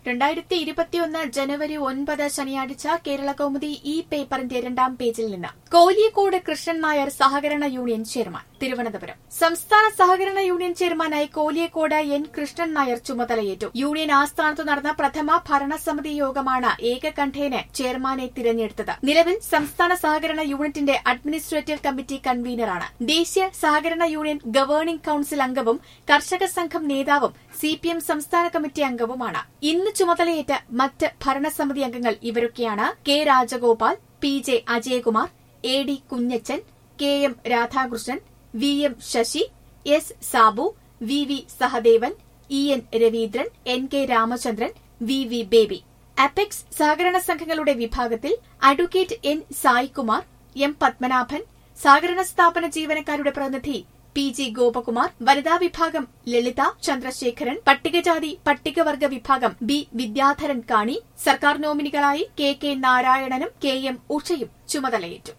രണ്ടായിരത്തി ഇരുപത്തിയൊന്ന് ജനുവരി ഒൻപത് ശനിയാഴ്ച കേരള കൗമുദി ഈ പേപ്പറിന്റെ രണ്ടാം പേജിൽ നിന്ന് കോലിയക്കോട് കൃഷ്ണൻ നായർ സഹകരണ യൂണിയൻ ചെയർമാൻ തിരുവനന്തപുരം സംസ്ഥാന സഹകരണ യൂണിയൻ ചെയർമാനായി കോലിയക്കോട് എൻ കൃഷ്ണൻ നായർ ചുമതലയേറ്റു യൂണിയൻ ആസ്ഥാനത്ത് നടന്ന പ്രഥമ ഭരണസമിതി യോഗമാണ് ഏകകണ്ഠേന ചെയർമാനെ തിരഞ്ഞെടുത്തത് നിലവിൽ സംസ്ഥാന സഹകരണ യൂണിറ്റിന്റെ അഡ്മിനിസ്ട്രേറ്റീവ് കമ്മിറ്റി കൺവീനറാണ് ദേശീയ സഹകരണ യൂണിയൻ ഗവേണിംഗ് കൌൺസിൽ അംഗവും കർഷക സംഘം നേതാവും സിപിഎം സംസ്ഥാന കമ്മിറ്റി അംഗവുമാണ് ഇന്ന് ചുമതലയേറ്റ മറ്റ് ഭരണസമിതി അംഗങ്ങൾ ഇവരൊക്കെയാണ് K Rajagopal P J Ajayakumar A D Kunjachan K M Radhakrishnan V M Sasi S Sabu V V Sahadevan E N Raveendran N K Ramachandran V V Baby apex സഹകരണ സംഘങ്ങളുടെ വിഭാഗത്തിൽ advocate N Saikumar M Padmanabhan സഹകരണ സ്ഥാപന ജീവനക്കാരുടെ പ്രതിനിധി പി ജി ഗോപകുമാർ വനിതാ വിഭാഗം ലളിത ചന്ദ്രശേഖരൻ പട്ടികജാതി പട്ടികവർഗ വിഭാഗം ബി വിദ്യാധരൻ കാണി സർക്കാർ നോമിനികളായി കെ കെ നാരായണനും കെ എം ഉഷയും ചുമതലയേറ്റു